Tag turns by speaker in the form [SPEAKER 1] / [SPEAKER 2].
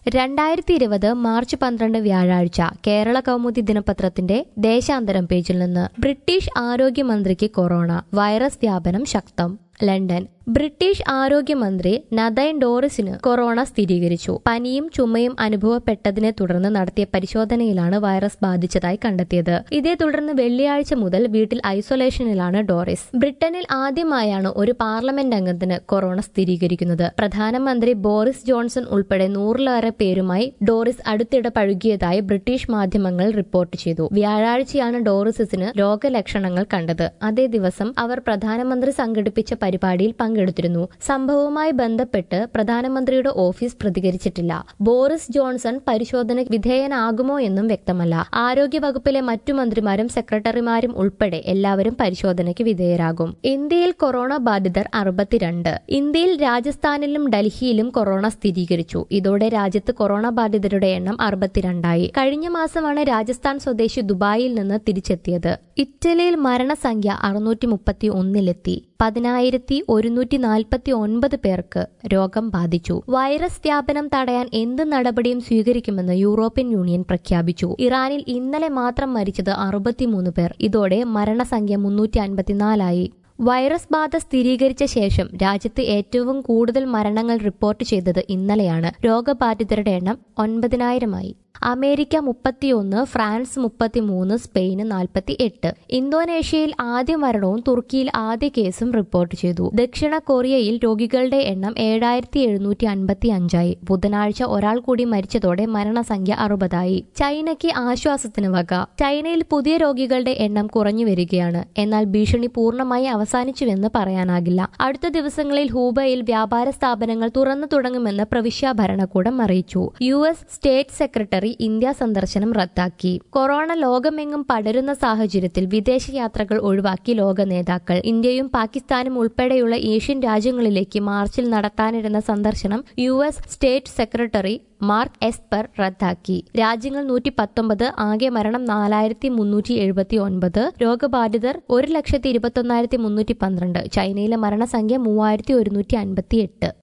[SPEAKER 1] രണ്ടായിരത്തി ഇരുപത് മാർച്ച് പന്ത്രണ്ട് വ്യാഴാഴ്ച കേരള കൗമുദി ദിനപത്രത്തിന്റെ ദേശാന്തരം പേജിൽ നിന്ന് ബ്രിട്ടീഷ് ആരോഗ്യമന്ത്രിക്ക് കൊറോണ വൈറസ് വ്യാപനം ശക്തം ലണ്ടൻ ബ്രിട്ടീഷ് ആരോഗ്യമന്ത്രി നദൈൻ ഡോറിസിന് കൊറോണ സ്ഥിരീകരിച്ചു പനിയും ചുമയും അനുഭവപ്പെട്ടതിനെ തുടർന്ന് നടത്തിയ പരിശോധനയിലാണ് വൈറസ് ബാധിച്ചതായി കണ്ടെത്തിയത് ഇതേ തുടർന്ന് വെള്ളിയാഴ്ച മുതൽ വീട്ടിൽ ഐസൊലേഷനിലാണ് ഡോറിസ് ബ്രിട്ടനിൽ ആദ്യമായാണ് ഒരു പാർലമെന്റ് അംഗത്തിന് കൊറോണ സ്ഥിരീകരിക്കുന്നത് പ്രധാനമന്ത്രി ബോറിസ് ജോൺസൺ ഉൾപ്പെടെ നൂറിലേറെ പേരുമായി ഡോറിസ് അടുത്തിടെ പഴുകിയതായി ബ്രിട്ടീഷ് മാധ്യമങ്ങൾ റിപ്പോർട്ട് ചെയ്തു വ്യാഴാഴ്ചയാണ് ഡോറിസിന് രോഗലക്ഷണങ്ങൾ കണ്ടത് അതേ ദിവസം അവർ പ്രധാനമന്ത്രി സംഘടിപ്പിച്ച പരിപാടിയിൽ പങ്കെടുത്തിരുന്നു സംഭവവുമായി ബന്ധപ്പെട്ട് പ്രധാനമന്ത്രിയുടെ ഓഫീസ് പ്രതികരിച്ചിട്ടില്ല ബോറിസ് ജോൺസൺ പരിശോധന വിധേയനാകുമോ എന്നും വ്യക്തമല്ല ആരോഗ്യവകുപ്പിലെ മറ്റു മന്ത്രിമാരും സെക്രട്ടറിമാരും ഉൾപ്പെടെ എല്ലാവരും പരിശോധനയ്ക്ക് വിധേയരാകും ഇന്ത്യയിൽ കൊറോണ ബാധിതർ അറുപത്തിരണ്ട് ഇന്ത്യയിൽ രാജസ്ഥാനിലും ഡൽഹിയിലും കൊറോണ സ്ഥിരീകരിച്ചു ഇതോടെ രാജ്യത്ത് കൊറോണ ബാധിതരുടെ എണ്ണം അറുപത്തിരണ്ടായി കഴിഞ്ഞ മാസമാണ് രാജസ്ഥാൻ സ്വദേശി ദുബായിൽ നിന്ന് തിരിച്ചെത്തിയത് ഇറ്റലിയിൽ മരണസംഖ്യ അറുന്നൂറ്റി മുപ്പത്തി ഒന്നിലെത്തി പതിനായിരത്തി ഒരുന്നൂറ്റി നാൽപ്പത്തി ഒൻപത് പേർക്ക് രോഗം ബാധിച്ചു വൈറസ് വ്യാപനം തടയാൻ എന്ത് നടപടിയും സ്വീകരിക്കുമെന്ന് യൂറോപ്യൻ യൂണിയൻ പ്രഖ്യാപിച്ചു ഇറാനിൽ ഇന്നലെ മാത്രം മരിച്ചത് അറുപത്തിമൂന്ന് പേർ ഇതോടെ മരണസംഖ്യ മുന്നൂറ്റി അൻപത്തിനാലായി വൈറസ് ബാധ സ്ഥിരീകരിച്ച ശേഷം രാജ്യത്ത് ഏറ്റവും കൂടുതൽ മരണങ്ങൾ റിപ്പോർട്ട് ചെയ്തത് ഇന്നലെയാണ് രോഗബാധിതരുടെ എണ്ണം ഒൻപതിനായിരമായി അമേരിക്ക മുപ്പത്തിയൊന്ന് ഫ്രാൻസ് മുപ്പത്തിമൂന്ന് സ്പെയിന് നാൽപ്പത്തി എട്ട് ഇന്തോനേഷ്യയിൽ ആദ്യ മരണവും തുർക്കിയിൽ ആദ്യ കേസും റിപ്പോർട്ട് ചെയ്തു ദക്ഷിണ കൊറിയയിൽ രോഗികളുടെ എണ്ണം ഏഴായിരത്തി എഴുന്നൂറ്റി അൻപത്തി അഞ്ചായി ബുധനാഴ്ച ഒരാൾ കൂടി മരിച്ചതോടെ മരണസംഖ്യ അറുപതായി ചൈനയ്ക്ക് ആശ്വാസത്തിന് വക ചൈനയിൽ പുതിയ രോഗികളുടെ എണ്ണം കുറഞ്ഞു വരികയാണ് എന്നാൽ ഭീഷണി പൂർണ്ണമായി അവസാനിച്ചുവെന്ന് പറയാനാകില്ല അടുത്ത ദിവസങ്ങളിൽ ഹൂബയിൽ വ്യാപാര സ്ഥാപനങ്ങൾ തുറന്നു തുടങ്ങുമെന്ന് പ്രവിശ്യാ ഭരണകൂടം അറിയിച്ചു U S state secretary India സന്ദർശനം റദ്ദാക്കി കൊറോണ ലോകമെങ്ങും പടരുന്ന സാഹചര്യത്തിൽ വിദേശയാത്രകൾ ഒഴിവാക്കി ലോക നേതാക്കൾ ഇന്ത്യയും പാകിസ്ഥാനും ഉൾപ്പെടെയുള്ള ഏഷ്യൻ രാജ്യങ്ങളിലേക്ക് മാർച്ചിൽ നടത്താനിരുന്ന സന്ദർശനം U S state secretary Mark Esper റദ്ദാക്കി രാജ്യങ്ങൾ നൂറ്റി പത്തൊമ്പത് ആകെ മരണം നാലായിരത്തി മുന്നൂറ്റി എഴുപത്തി ഒൻപത് രോഗബാധിതർ ഒരു ലക്ഷത്തി ഇരുപത്തൊന്നായിരത്തി മുന്നൂറ്റി പന്ത്രണ്ട് ചൈനയിലെ മരണസംഖ്യ മൂവായിരത്തി ഒരുന്നൂറ്റി അൻപത്തി എട്ട്